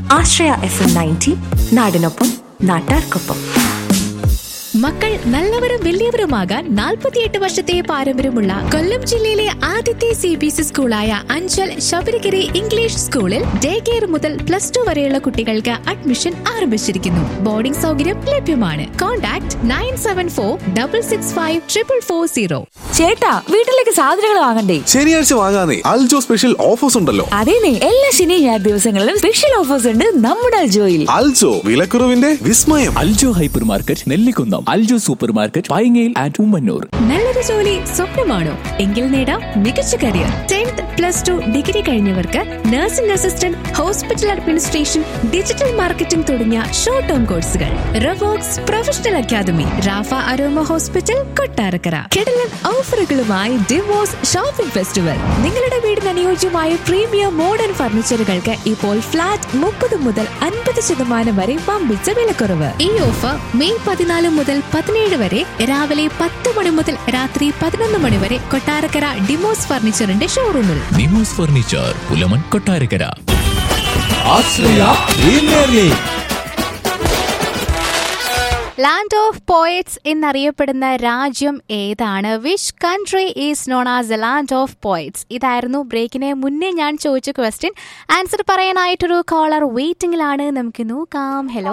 ആശ്രയ F M ninety നാടിനൊപ്പം നാട്ടാർക്കൊപ്പം മക്കൾ നല്ലവരും വലിയവരുമാകാൻ നാൽപ്പത്തിയെട്ട് വർഷത്തെ പാരമ്പര്യമുള്ള കൊല്ലം ജില്ലയിലെ ആദ്യത്തെ സി ബി എസ് സ്കൂളായ അഞ്ചൽ ശബരിഗിരി ഇംഗ്ലീഷ് സ്കൂളിൽ ഡേ കെയർ മുതൽ പ്ലസ് ടു വരെയുള്ള കുട്ടികൾക്ക് അഡ്മിഷൻ ആരംഭിച്ചിരിക്കുന്നു ബോർഡിംഗ് സൗകര്യം ലഭ്യമാണ് contact nine seven four double six five triple four zero ചേട്ടാ വീട്ടിലേക്ക് സാധനങ്ങൾ വാങ്ങണ്ടേ ശനിയാഴ്ച വാങ്ങാനേ അൽജോ സ്പെഷ്യൽ ഓഫേഴ്സ് ഉണ്ടല്ലോ അതേനെ എല്ലാ ശനി ഞായർ ദിവസങ്ങളിലും സ്പെഷ്യൽ ഓഫേഴ്സ് ഉണ്ട് നമ്മുടെ അൽജോയിൽ അൽജോ വിലക്കുറവിന്റെ വിസ്മയം Aljo hypermarket Nellikunnam Aljo supermarket പൈങ്ങയിൽ ആൻഡ് ഉമ്മന്നൂർ നല്ലൊരു ജോലി സ്വപ്നമാണോ എങ്കിൽ നേടാം മികച്ച career tenth plus two degree കഴിഞ്ഞവർക്ക് nursing assistant hospital administration digital marketing തുടങ്ങിയ ഷോർട്ട് ടേം കോഴ്സുകൾ റവോക്സ് പ്രൊഫഷണൽ അക്കാദമി റാഫ അരോമ ഹോസ്പിറ്റൽ കൊട്ടാരക്കര കിടലൻ ഓഫറുകളുമായി ഡിവോഴ്സ് ഷോപ്പിംഗ് ഫെസ്റ്റിവൽ നിങ്ങളുടെ വീടിന് അനുയോജ്യമായ പ്രീമിയം മോഡേൺ ഫർണിച്ചറുകൾക്ക് ഇപ്പോൾ ഫ്ലാറ്റ് മുപ്പത് മുതൽ അൻപത് ശതമാനം വരെ വമ്പിച്ച വിലക്കുറവ് ഈ ഓഫർ മെയ് പതിനാല് മുതൽ പതിനേഴ് വരെ രാവിലെ പത്ത് മണി മുതൽ രാത്രി പതിനൊന്ന് മണി വരെ കൊട്ടാരക്കര ഡിമോസ് ഫർണിച്ചറിന്റെ ഷോറൂമിൽ നിമോസ് furniture Pulamon Kottarakkara Ashraya premier league land of poets എന്നറിയപ്പെടുന്ന രാജ്യം ഏതാണ് which country is known as the land of poets ഇതായിരുന്നു ബ്രേക്കിന് മുന്നേ ഞാൻ ചോദിച്ച ക്വസ്റ്റ്യൻ ആൻസർ പറയാനായിട്ടൊരു കോളർ വെയിറ്റിംഗിലാണ് നമുക്ക് നോക്കാം ഹലോ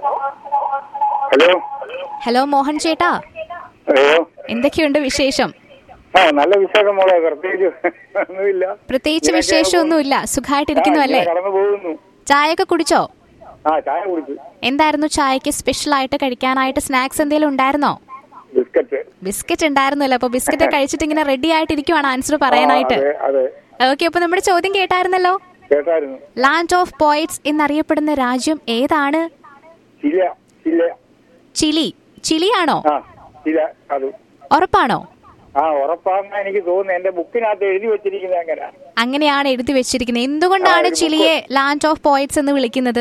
ഹലോ ഹലോ മോഹൻ ചേട്ടാ ഹലോ എന്തൊക്കെയുണ്ട് വിശേഷം ആ നല്ല വിശേഷം മോളെ പ്രത്യേകിച്ച് ഒന്നുമില്ല പ്രത്യേകിച്ച് ഇങ്ങനെയൊക്കെ വിശേഷമൊന്നുമില്ല സുഖമായിട്ടിരിക്കുന്നു ആ, അല്ലേ ഇങ്ങനെ കടന്നു പോകുന്നു ചായയൊക്കെ കുടിച്ചോ ആ ചായ കുടിച്ചു എന്തായിരുന്നു ചായക്ക് സ്പെഷ്യൽ ആയിട്ട് കഴിക്കാനായിട്ട് സ്നാക്സ് എന്തെങ്കിലും ഉണ്ടായിരുന്നോ ബിസ്ക്കറ്റ് ബിസ്ക്കറ്റ് ഉണ്ടായിരുന്നല്ലോ അപ്പൊ ബിസ്ക്കറ്റ് കഴിച്ചിട്ട് ഇങ്ങനെ റെഡി ആയിട്ടിരിക്കുവാണ് ആൻസർ ആ, പറയാനായിട്ട് അതെ അതെ ഓക്കെ അപ്പൊ നമ്മുടെ ചോദ്യം കേട്ടായിരുന്നല്ലോ കേട്ടായിരുന്നു ലാൻഡ് ഓഫ് പോയിറ്റ്സ് എന്നറിയപ്പെടുന്ന രാജ്യം ഏതാണ് ചില ചില ചിലി ചിലിയാണോ ആ ചില അത് ഉറപ്പാണോ ആ ഉറപ്പാണെന്ന് എനിക്ക് തോന്നുന്നു എന്റെ ബുക്കിനകത്ത് എഴുതി വെച്ചിരിക്കുന്നത് അങ്ങനെ അങ്ങനെയാണ് എഴുതി വെച്ചിരിക്കുന്നത് എന്തുകൊണ്ടാണ് ആ, ഒരു ചിലിയെ ലാൻഡ് ഓഫ് പോയിറ്റ്സ് എന്ന് വിളിക്കുന്നത്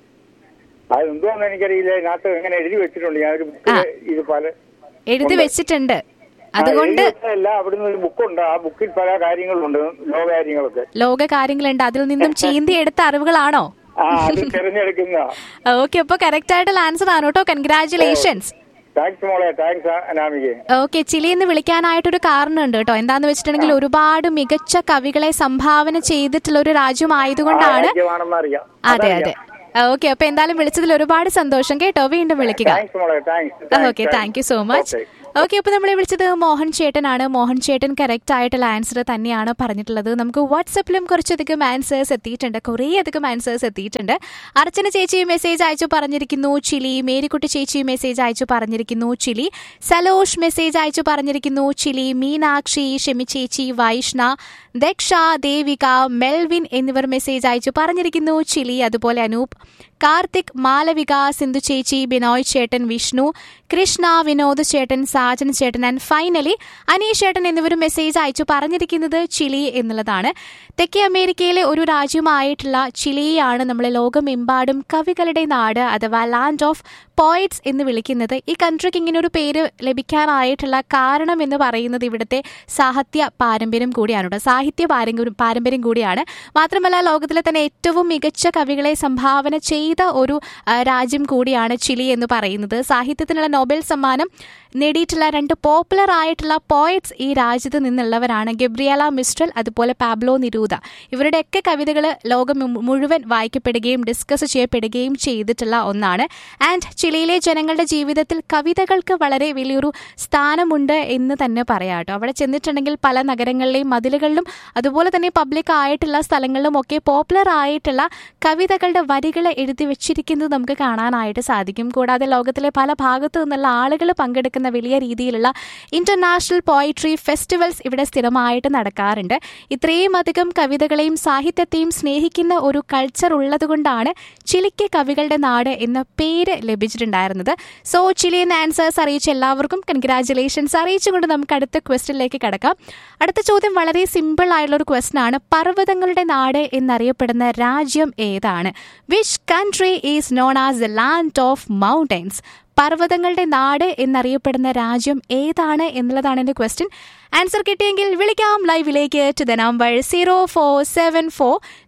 അത് എന്തുവാന്ന് എനിക്കറിയില്ല ഇതിനകത്ത് എങ്ങനെ എഴുതി വെച്ചിട്ടുണ്ട് ഞാൻ ഒരു ബുക്കിൽ ആ. ഇത് പല എഴുതി ഉണ്ട്. വെച്ചിട്ടുണ്ട് ആ, അതുകൊണ്ട് എഴുതി വെച്ചതല്ല അവിടുന്ന് ഒരു ബുക്കുണ്ട് ആ ബുക്കിൽ പല കാര്യങ്ങളുണ്ട് ലോ കാര്യങ്ങളൊക്കെ ലോക കാര്യങ്ങളുണ്ട് അതിൽ നിന്നും ചീന്തി എടുത്ത അറിവുകളാണോ ആ അത് തിരഞ്ഞെടുക്കുന്ന ഓക്കെ അപ്പൊ കറക്റ്റ് ആയിട്ടുള്ള ആൻസർ ആണ് കേട്ടോ കൺഗ്രാറ്റുലേഷൻസ് താങ്ക്സ് മോളെ താങ്ക്സ് അനാമികെ ഓക്കെ ചിലി എന്ന് വിളിക്കാനായിട്ടൊരു കാരണമുണ്ട് കേട്ടോ എന്താന്ന് വെച്ചിട്ടുണ്ടെങ്കിൽ ഒരുപാട് മികച്ച കവികളെ സംഭാവന ചെയ്തിട്ടുള്ള ഒരു രാജ്യമായതുകൊണ്ടാണ് രാജ്യമാണെന്നറിയാം അതെ അതെ ഓക്കെ അപ്പൊ എന്തായാലും വിളിച്ചതിൽ ഒരുപാട് സന്തോഷം കേട്ടോ വീണ്ടും വിളിക്കുക താങ്ക്സ് മോളെ thanks okay thank you so much okay അപ്പൊ നമ്മളെ വിളിച്ചത് മോഹൻ ചേട്ടനാണ് മോഹൻ ചേട്ടൻ കറക്റ്റ് ആയിട്ടുള്ള ആൻസർ തന്നെയാണ് പറഞ്ഞിട്ടുള്ളത് നമുക്ക് വാട്സപ്പിലും കുറച്ചധികം ആൻസേഴ്സ് എത്തിയിട്ടുണ്ട് കുറേ അധികം ആൻസേഴ്സ് എത്തിയിട്ടുണ്ട് അർച്ചന ചേച്ചി മെസ്സേജ് അയച്ചു പറഞ്ഞിരിക്കുന്നു ചിലി മേരിക്കുട്ടി ചേച്ചി മെസ്സേജ് അയച്ചു പറഞ്ഞിരിക്കുന്നു ചിലി സലോഷ് മെസ്സേജ് അയച്ചു പറഞ്ഞിരിക്കുന്നു ചിലി മീനാക്ഷി ഷെമി ചേച്ചി വൈഷ്ണ ദക്ഷ ദേവിക മെൽവിൻ എന്നിവർ മെസ്സേജ് അയച്ചു പറഞ്ഞിരിക്കുന്നു ചിലി അതുപോലെ അനൂപ് കാർത്തിക് മാലവിക സിന്ധു ചേച്ചി ബിനോയ് ചേട്ടൻ വിഷ്ണു കൃഷ്ണ വിനോദ് ചേട്ടൻ സാജൻ ചേട്ടൻ ആൻഡ് ഫൈനലി അനീഷ് ചേട്ടൻ എന്നിവരും മെസ്സേജ് അയച്ചു പറഞ്ഞിരിക്കുന്നത് ചിലി എന്നുള്ളതാണ് തെക്കേ അമേരിക്കയിലെ ഒരു രാജ്യമായിട്ടുള്ള ചിലിയാണ് നമ്മളെ ലോകമെമ്പാടും കവികളുടെ നാട് അഥവാ ലാൻഡ് ഓഫ് പോയിറ്റ്സ് എന്ന് വിളിക്കുന്നത് ഈ കൺട്രിക്ക് ഇങ്ങനെ ഒരു പേര് ലഭിക്കാനായിട്ടുള്ള കാരണം എന്ന് പറയുന്നത് ഇവിടുത്തെ സാഹിത്യ പാരമ്പര്യം കൂടിയാണ് കേട്ടോ സാഹിത്യ പാരമ്പര്യം പാരമ്പര്യം കൂടിയാണ് മാത്രമല്ല ലോകത്തിലെ തന്നെ ഏറ്റവും മികച്ച കവികളെ സംഭാവന ചെയ്ത ഒരു ആ, രാജ്യം കൂടിയാണ് ചിലി എന്ന് പറയുന്നത് സാഹിത്യത്തിനുള്ള നൊബേൽ സമ്മാനം നേടിയിട്ടുള്ള രണ്ട് പോപ്പുലർ ആയിട്ടുള്ള പോയറ്റ്സ് ഈ രാജ്യത്ത് നിന്നുള്ളവരാണ് ഗബ്രിയല മിസ്ട്രൽ അതുപോലെ പാബ്ലോ നിരൂത ഇവരുടെയൊക്കെ കവിതകൾ ലോകം മു- മുഴുവൻ വായിക്കപ്പെടുകയും ഡിസ്കസ് ചെയ്യപ്പെടുകയും ചെയ്തിട്ടുള്ള ഒന്നാണ് ആൻഡ് ചിലിയിലെ ജനങ്ങളുടെ ജീവിതത്തിൽ കവിതകൾക്ക് വളരെ വലിയൊരു സ്ഥാനമുണ്ട് എന്ന് തന്നെ പറയാം കേട്ടോ അവിടെ ചെന്നിട്ടുണ്ടെങ്കിൽ പല നഗരങ്ങളിലെയും മതിലുകളിലും അതുപോലെ തന്നെ പബ്ലിക് ആയിട്ടുള്ള സ്ഥലങ്ങളിലും ഒക്കെ പോപ്പുലർ ആയിട്ടുള്ള കവിതകളുടെ വരികൾ എഴുതി വെച്ചിരിക്കുന്നത് നമുക്ക് കാണാനായിട്ട് സാധിക്കും കൂടാതെ ലോകത്തിലെ പല ഭാഗത്തു നിന്നുള്ള ആളുകൾ പങ്കെടുക്കുന്ന വലിയ രീതിയിലുള്ള ഇന്റർനാഷണൽ പോയിട്രി ഫെസ്റ്റിവൽസ് ഇവിടെ സ്ഥിരമായിട്ട് നടക്കാറുണ്ട് ഇത്രയും അധികം കവിതകളെയും സാഹിത്യത്തെയും സ്നേഹിക്കുന്ന ഒരു കൾച്ചർ ഉള്ളതുകൊണ്ടാണ് ചിലിക്ക് കവികളുടെ നാട് എന്ന പേര് ലഭിച്ചിട്ടുണ്ടായിരുന്നത് സോ ചിലിയൻ ആൻസേഴ്സ് അറിയിച്ച എല്ലാവർക്കും കൺഗ്രാറ്റുലേഷൻസ് അറിയിച്ചുകൊണ്ട് നമുക്ക് അടുത്ത ക്വസ്റ്റിനിലേക്ക് കടക്കാം അടുത്ത ചോദ്യം വളരെ സിമ്പിൾ ആയിട്ടുള്ള ഒരു ക്വസ്റ്റൻ ആണ് പർവ്വതങ്ങളുടെ നാട് എന്നറിയപ്പെടുന്ന രാജ്യം ഏതാണ് which country is known as the land of mountains പർവ്വതങ്ങളുടെ നാട് എന്നറിയപ്പെടുന്ന രാജ്യം ഏതാണ് എന്നുള്ളതാണ് എൻ്റെ ക്വസ്റ്റ്യൻ ആൻസർ കിട്ടിയെങ്കിൽ വിളിക്കാം ലൈവിലേക്ക് to the number zero four seven four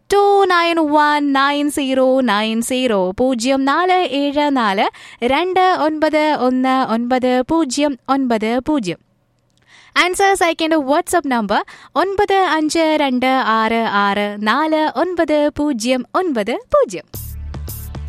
two nine one nine zero nine zero പൂജ്യം നാല് ഏഴ് നാല് രണ്ട് ഒൻപത് ഒന്ന് ഒൻപത് പൂജ്യം ഒൻപത് പൂജ്യം ആൻസേഴ്സ് അയക്കേണ്ട വാട്സപ്പ് നമ്പർ ഒൻപത് അഞ്ച് രണ്ട് ആറ് ആറ് നാല് ഒൻപത് പൂജ്യം ഒൻപത് പൂജ്യം